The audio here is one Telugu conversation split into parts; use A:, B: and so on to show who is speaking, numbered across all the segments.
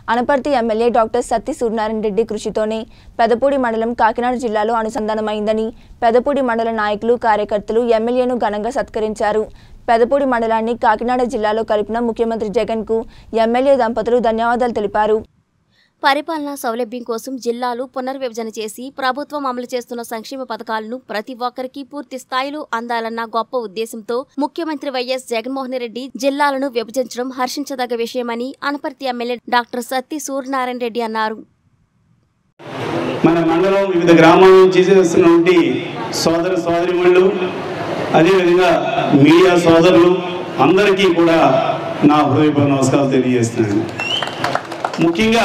A: అనపర్తి ఎమ్మెల్యే డాక్టర్ సత్తి సూర్యనారాయణ రెడ్డి కృషితోనే పెదపూడి మండలం కాకినాడ జిల్లాలో అనుసంధానమైందని పెదపూడి మండల నాయకులు కార్యకర్తలు ఎమ్మెల్యేను ఘనంగా సత్కరించారు పెదపూడి మండలాన్ని కాకినాడ జిల్లాలో కలిపిన ముఖ్యమంత్రి జగన్కు ఎమ్మెల్యే దంపతులు ధన్యవాదాలు తెలిపారు
B: పరిపాలనా సౌలభ్యం కోసం జిల్లాలు పునర్విభజన చేసి ప్రభుత్వం అమలు చేస్తున్న సంక్షేమ పథకాలను ప్రతి ఒక్కరికి పూర్తి స్థాయిలో అందాలన్న గొప్ప ఉద్దేశంతో ముఖ్యమంత్రి వైఎస్ జగన్మోహన్ రెడ్డి జిల్లాలను విభజించడం హర్షించదగ్గ విషయమని అనపర్తి ఎమ్మెల్యే డాక్టర్ సత్తి సూర్యనారాయణ రెడ్డి అన్నారు
C: మన మండలం వివిధ గ్రామాల నుంచి చేస్తున్నటువంటి సోదర సోదరిమణులు అదేవిధంగా మీడియా సోదరులు అందరికీ కూడా నా హృదయపూర్వక నమస్కారాలు తెలియజేస్తున్నాను ముఖ్యంగా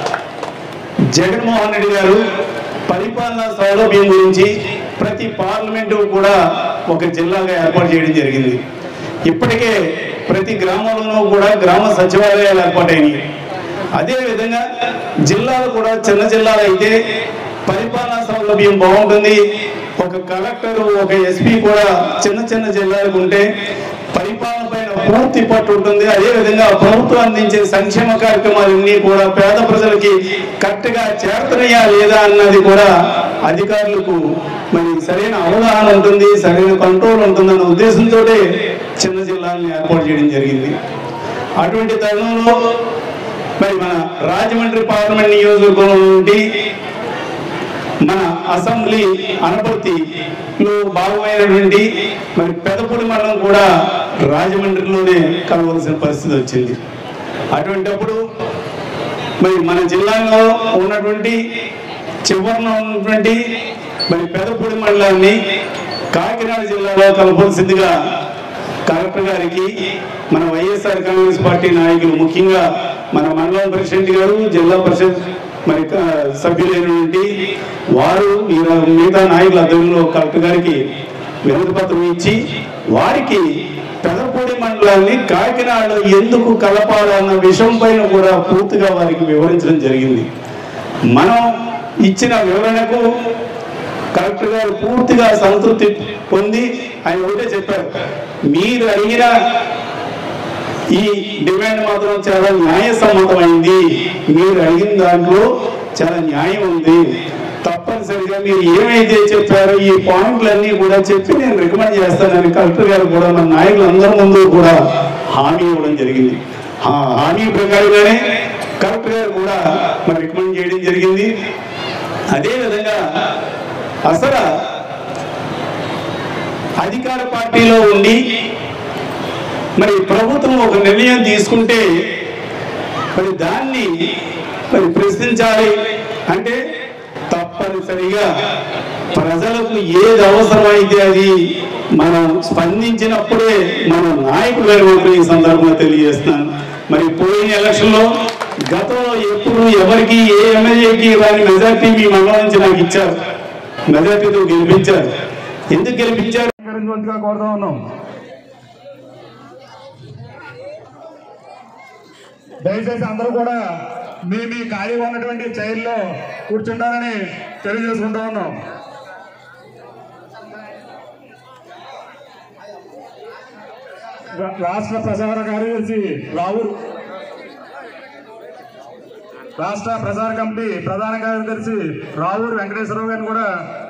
C: జగన్మోహన్ రెడ్డి గారు పరిపాలనా సౌలభ్యం గురించి ప్రతి పార్లమెంటు కూడా ఒక జిల్లాగా ఏర్పాటు చేయడం జరిగింది ఇప్పటికే ప్రతి గ్రామంలోనూ కూడా గ్రామ సచివాలయాలు ఏర్పాటైనవి అదేవిధంగా జిల్లాలు కూడా చిన్న జిల్లాలు అయితే పరిపాలనా సౌలభ్యం బాగుంటుంది ఒక కలెక్టర్ ఒక ఎస్పీ కూడా చిన్న చిన్న జిల్లాలకు ఉంటే పరిపాలన పైన పూర్తి పట్టు ఉంటుంది అదేవిధంగా ప్రభుత్వం అందించే సంక్షేమ కార్యక్రమాలన్నీ కూడా పేద ప్రజలకి కరెక్ట్గా చేరుతున్నాయా లేదా అన్నది కూడా అధికారులకు మరి సరైన అవగాహన ఉంటుంది సరైన కంట్రోల్ ఉంటుందన్న ఉద్దేశంతో చిన్న జిల్లాలను ఏర్పాటు చేయడం జరిగింది అటువంటి తరుణంలో మరి మన రాజమండ్రి పార్లమెంట్ నియోజకవర్గం నుండి మన అసెంబ్లీ అనపర్తిలో భాగమైనటువంటి మరి పెదపూడి మండలం కూడా రాజమండ్రిలోనే కలవలసిన పరిస్థితి వచ్చింది అటువంటప్పుడు మరి మన జిల్లాలో ఉన్నటువంటి చివరన ఉన్నటువంటి మరి పెదపూడి మండలాన్ని కాకినాడ జిల్లాలో కలపాల్సిందిగా కలెక్టర్ గారికి మన వైఎస్ఆర్ కాంగ్రెస్ పార్టీ నాయకులు ముఖ్యంగా మన మండలం ప్రెసిడెంట్ గారు జిల్లా పరిషత్ మరి క- సభ్యులైనటువంటి వారు ఈ ర- మిగతా నాయకుల ఆధ్వర్యంలో కలెక్టర్ గారికి వినతి పత్రం ఇచ్చి వారికి పెదపూడి మండలాన్ని కాకినాడలో ఎందుకు కలపాలన్న విషయం పైన కూడా పూర్తిగా వారికి వివరించడం జరిగింది మనం ఇచ్చిన వివరణకు కలెక్టర్ గారు పూర్తిగా సంతృప్తి పొంది ఆయన ఒకటే చెప్పారు మీరు అడిగిన ఈ డిమాండ్ మాత్రం చాలా న్యాయసమ్మతమైంది మీరు అడిగిన దాంట్లో చాలా న్యాయం ఉంది తప్పనిసరిగా మీరు ఏమైతే చెప్పారో ఈ పాయింట్లన్నీ కూడా చెప్పి నేను రికమెండ్ చేస్తానని కలెక్టర్ గారు కూడా మన నాయకులందరి ముందు కూడా హామీ ఇవ్వడం జరిగింది ఆ హామీ ప్రకారంగానే కలెక్టర్ గారు కూడా మరి రికమెండ్ చేయడం జరిగింది అదేవిధంగా అసలు అధికార పార్టీలో ఉండి మరి ప్రభుత్వం ఒక నిర్ణయం తీసుకుంటే మరి దాన్ని మరి ప్రశ్నించాలి అంటే తప్పనిసరిగా ప్రజలకు ఏది అవసరమైతే అది మనం స్పందించినప్పుడే మన నాయకులు గారు ఈ సందర్భంగా తెలియజేస్తున్నాను మరి పోయిన ఎలక్షన్లో గతంలో ఎప్పుడు ఎవరికి ఏ ఎమ్మెల్యేకి రాని మెజార్టీ మీ మండలం నుంచి నాకు ఇచ్చారు మెజార్టీతో గెలిపించారు ఎందుకు గెలిపించారు
D: సహకరించవలసిగా కోరుతా ఉన్నాం దయచేసి అందరూ కూడా మీ మీ ఖాళీగా ఉన్నటువంటి చైర్లో కూర్చుంటారని తెలియజేసుకుంటా ఉన్నాం రా- రాష్ట్ర ప్రచార కార్యదర్శి రావురు రాష్ట్ర ప్రచార కమిటీ ప్రధాన కార్యదర్శి రావూరు వెంకటేశ్వరరావు గారిని కూడా